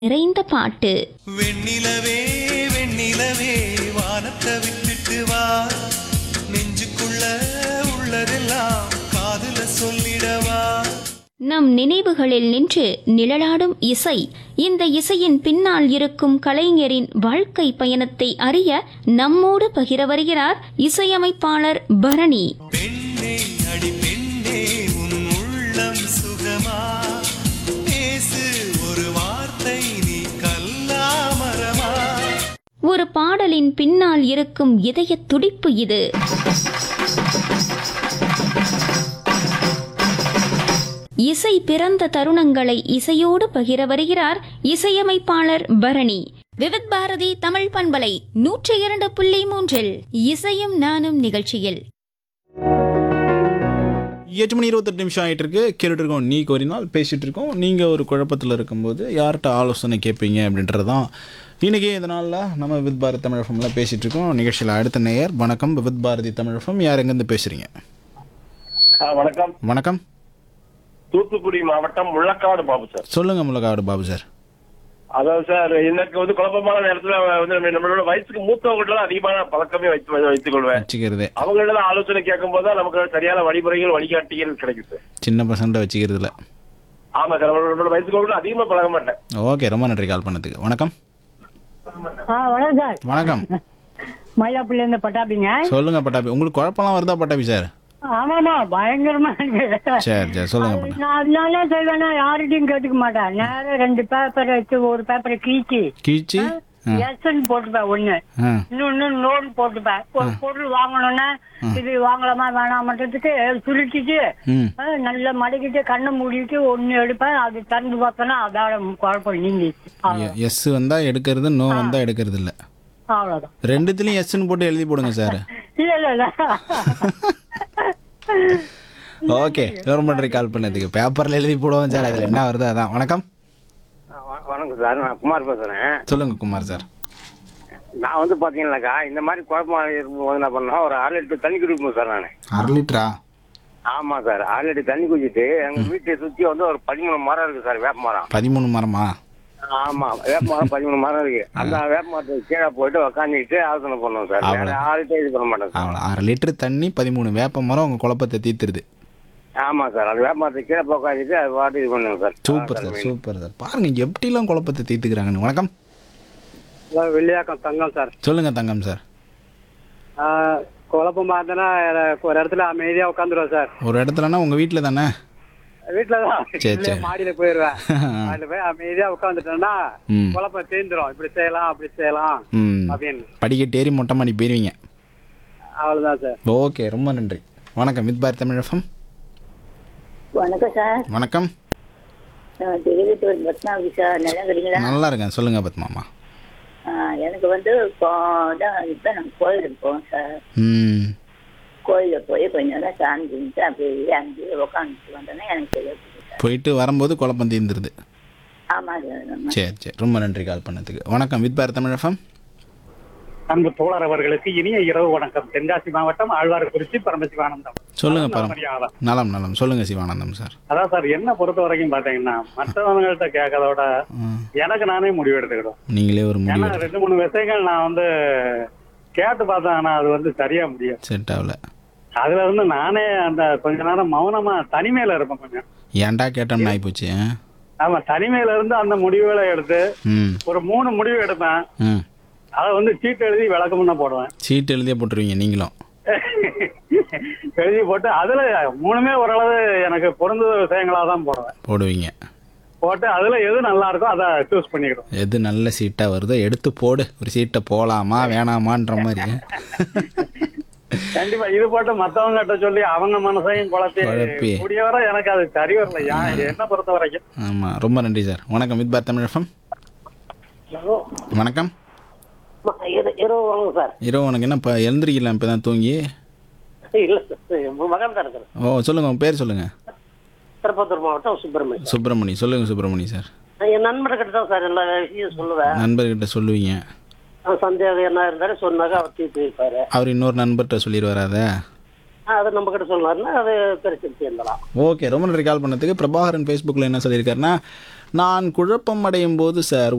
நிறைந்த பாட்டு வெண்ணிலவே வெண்ணிலவே வானத்தை விட்டுட்டு வா நெஞ்சுக்குள்ள உள்ளதெல்லாம் காதுல சொல்லிடவா நம் நினைவுகளில் நின்று நிழலாடும் இசை இந்த இசையின் பின்னால் இருக்கும் கலைஞரின் வாழ்க்கை பயணத்தை அறிய நம்மோடு பகிர வருகிறார் இசையமைப்பாளர் பரணி பெண்ணே அடி பெண்ணே உன் உள்ளம் சுகமா பேசு ஒரு வார்த்தை நீ கல்லாமரமா ஒரு பாடலின் பின்னால் இருக்கும் இதய துடிப்பு இது இசை பிறந்த தருணங்களை இசையோடு பகிர வருகிறார் இசையமைப்பாளர் பரணி விவித் பாரதி தமிழ் பண்பலை நூற்றி இரண்டு புள்ளி மூன்றில் இசையும் நானும் நிகழ்ச்சியில் எட்டு மணி இருபத்தெட்டு நிமிஷம் ஆகிட்டு இருக்கு கேட்டுட்டு இருக்கோம் நீ கோரினால் பேசிகிட்டு இருக்கோம் நீங்கள் ஒரு குழப்பத்தில் இருக்கும்போது யார்கிட்ட ஆலோசனை கேட்பீங்க அப்படின்றது தான் இன்றைக்கி இதனால் நம்ம வித் பாரதி தமிழகம்ல பேசிகிட்டு இருக்கோம் நிகழ்ச்சியில் அடுத்த நேயர் வணக்கம் வித் பாரதி தமிழகம் யார் எங்கேருந்து பேசுகிறீங்க ஆ, வணக்கம் வணக்கம் தூத்துக்குடி மாவட்டம் முள்ளக்காடு பாபு சார் சொல்லுங்கள் முல்லக்காடு பாபு சார் அதாவது சார் எனக்கு வந்து குழப்பமான நேரத்துல வந்து நம்ம- நம்மளோட வயசுக்கு மூத்தவங்கள்ட்ட தான் அதிகமான பழக்கமே வைத்து வைத்துக் கொள்வேன் வச்சுக்கிறதே அவங்கள்ட்ட தான் ஆலோசனை கேட்கும் போது தான் நமக்கு சரியான வழிமுறைகள் வழிகாட்டிகள் கிடைக்கும் சார் சின்ன பசங்கள்ட்ட வச்சுக்கிறதுல ஆமா சார் நம்மளோட நம்மளோட வயசுக்கு கூட அதிகமா பழக மாட்டேன் ஓகே ரொம்ப நன்றி கால் பண்ணதுக்கு வணக்கம் ஆ வணக்கம் சார் வணக்கம் மயிலாப்பள்ளில இருந்து பட்டாபிங்க சொல்லுங்கள் பட்டாபி உங்களுக்கு குழப்பம்லாம் வருதா பட்டாபி சார் ஆமாமா பயங்கரமா இருக்கு சரி சரி சொல்லுங்கள் பட்டாபி நான் அதனால செய்வேன்னா யார்கிட்டயும் கேட்டுக்க மாட்டேன் நேரம் ரெண்டு பேப்பர் வச்சு ஒரு பேப்பரை கீச்சி கீழ்ச்சி ஆ எஸ்ன்னு போட்டுப்பேன் ஒண்ணு ஆ இன்னொன்னு நோன் போட்டுப்பேன் ஒரு பொருள் வாங்கணும்னா இது வாங்கலாமா வேணாமன்றதுக்கு சுருட்டிட்டு ம் ஆ, நல்லா மடக்கிட்டு கண்ணை மூடிட்டு ஒண்ணு எடுப்பேன் அது திறந்து பார்த்தோன்னா அதோட குழப்பம் நீங்கிச்சு அவ்வளவு- எஸ் வந்தால் எடுக்கிறது நோ வந்தால் எடுக்கிறது இல்லை அவ்வளவுதான் ரெண்டுத்துலையும் எஸ்ன்னு போட்டு எழுதி போடுங்க சார் இல்ல இல்ல இல்ல ஓகே ரொம்ப நன்றி கால் பண்ணதுக்கு பேப்பர்ல எழுதி போடுவோம் சார் அதில் என்ன வருது அதான் வணக்கம் வணக்கம் சார் நான் குமார் பேசுறேன் சொல்லுங்க குமார் சார் நான் வந்து பாத்தீங்கன்னாக்கா இந்த மாதிரி குழப்பமா இருக்கும்போது என்ன பண்ணா ஒரு அரை லிட்டர் தண்ணி குடிப்போம் சார் நான் அரை லிட்டரா ஆமா சார் அரை லிட்டர் தண்ணி குடிச்சிட்டு எங்க வீட்டை சுத்தி வந்து ஒரு பதிமூணு மரம் இருக்கு சார் வேப்ப மரம் பதிமூணு மரமா ஆமா வேப்ப மரம் பதிமூணு மரம் இருக்கு அந்த வேப்ப மரத்துக்கு கீழே போயிட்டு உக்காந்துக்கிட்டு ஆலோசனை பண்ணுவோம் சார் வேற அவ்வளவு. யார்கிட்ட இது பண்ண மாட்டேன் சார் அவ்வளோ அரை லிட்டர் தண்ணி பதிமூணு வேப்ப மரம் உங்கள் குழப்பத்தை தீர்த்துருது ஆமா சார் அது வேப்ப மரத்துக்கு கீழே போய் உட்காந்துட்டு அது பாட்டு இது பண்ணுவோம் sir super sir super sir பாருங்க எப்படிலாம் குழப்பத்தை தீர்த்துக்கிறாங்கன்னு வணக்கம் வெள்ளியாக்கம் தங்கம் சார் சொல்லுங்க தங்கம் சார் ஆஹ் குழப்பமா இருந்தேன்னா எனக்கு ஒரு இடத்துல அமைதியா உட்காந்துருவேன் சார் ஒரு இடத்துலனா உங்கள் வீட்டில் தானே வீட்டுல தான் சரி, இல்லையா, சரி. மாடியில போயிருவேன் மாடியில போய் அமைதியா உட்காந்துட்டேன்னா ம் குழப்பம் தீர்ந்துரும் இப்படி செய்யலாம் அப்படி செய்யலாம் ம் அப்படின்னு படிக்கட்டு ஏறி மொட்டை மாடி போயிருவீங்க அவ்வளவுதான் சார் ஓகே ரொம்ப நன்றி வணக்கம் வித் பார் தமிழகம் வணக்கம் சார் வணக்கம் நான் திருவிட்டூர் பத்மாவதி சார் நல்லா இருக்கிறீங்களா நல்லா இருக்கேன் சொல்லுங்க பத்மாமா ஆ, எனக்கு வந்து இப்போ தான் இப்போ நாங்கள் கோயிலுக்கு போவோம் சார் ம் கோயிலில் போய் கொஞ்ச நேரம் சாமி கும்பிட்டு அப்படியே அங்கேயே உட்காந்துட்டு வந்தோன்னா எனக்கு தெரியாது சார் போயிட்டு வரும்போது குழப்பம் தீர்ந்துருது ஆமாம் சார் ஆமாம். சரி சரி ரொம்ப நன்றி கால் பண்ணதுக்கு வணக்கம் வித் பார் தமிழகம் அன்பு தோழர் அவர்களுக்கு இனிய இரவு வணக்கம் தென்காசி மாவட்டம் ஆழ்வார்குறிச்சி பரமசிவானந்தம் சொல்லுங்க பரம் மரியாதை நலம் நலம் சொல்லுங்க சிவானந்தம் சார் அதான் சார் என்ன பொறுத்த வரைக்கும் பாத்தீங்கன்னா மற்றவங்கள்ட்ட கேட்கறதோட ம், எனக்கு நானே முடிவு எடுத்துக்கிடும் நீங்களே ஒரு ஏன்னா முடிவு ரெண்டு மூணு விஷயங்கள் நான் வந்து கேட்டு பார்த்தேன் ஆனா அது வந்து சரியா முடியாது செட் ஆகல அதுல இருந்து நானே அந்த கொஞ்ச நேரம் மௌனமா தனிமையில இருப்பேன் கொஞ்சம் ஏன்டா கேட்டோம்னு ஆயிப்போச்சு ஆ? ஆமா தனிமையில இருந்து அந்த முடிவுகளை எடுத்து ம் ஒரு மூணு முடிவு எடுப்பேன் ம் அதை வந்து சீட்டு எழுதி விளக்கம்னு போடுவேன் சீட் எழுதியே போட்டுருவீங்க நீங்களும் எழுதி போட்டு அதுல மூணுமே ஓரளவு எனக்கு பொருந்த விஷயங்களா தான் போடுவேன் போடுவீங்க போட்டு அதுல எது நல்லா இருக்கோ அதை சூஸ் பண்ணிக்கிடும் எது நல்ல சீட்டாக வருதோ எடுத்து போடு ஒரு சீட்டை போகலாமா வேணாமான்ற மாதிரி கண்டிப்பா இது போட்டு மத்தவங்க கிட்ட சொல்லி அவங்க மனசையும் குழப்பி குழப்பி. கூடியவரை எனக்கு அது சரி வரல யா- என்ன பொறுத்த வரைக்கும் ஆமாம் ரொம்ப நன்றி சார் வணக்கம் வித் பார் தமிழகம் வணக்கம் இரவு வாங்க சார் இரவு உனக்கு என்ன இப்போ எழுந்திரிக்கலாம் இப்போ தான் தூங்கி இல்ல மகன் தான் இருக்கிறேன் ஓ சொல்லுங்கள் உங்கள் பேர் சொல்லுங்கள் திருப்பத்தூர் மாவட்டம் சுப்பிரமணியம் சுப்பிரமணி சொல்லுங்கள் சுப்பிரமணி சார் என் நண்பர்கிட்ட தான் சார் எல்லா விஷயம் சொல்லுவேன் நண்பர்கிட்ட சொல்லுவீங்க சந்தேகம் என்ன இருந்தாலும் சொன்னாக்க அவர் தீர்த்து வைப்பாரு அவர் இன்னொரு நண்பர்கிட்ட சொல்லிடுவார் அதை அது நம்ம கிட்ட சொன்னாருன்னா அது பெருசு சேர்ந்தலாம் ஓகே ரொம்ப நன்றி கால் பண்ணதுக்கு பிரபாகரன் ஃபேஸ்புக்கில் என்ன சொல்லியிருக்காருன்னா நான் குழப்பம் அடையும் போது சார்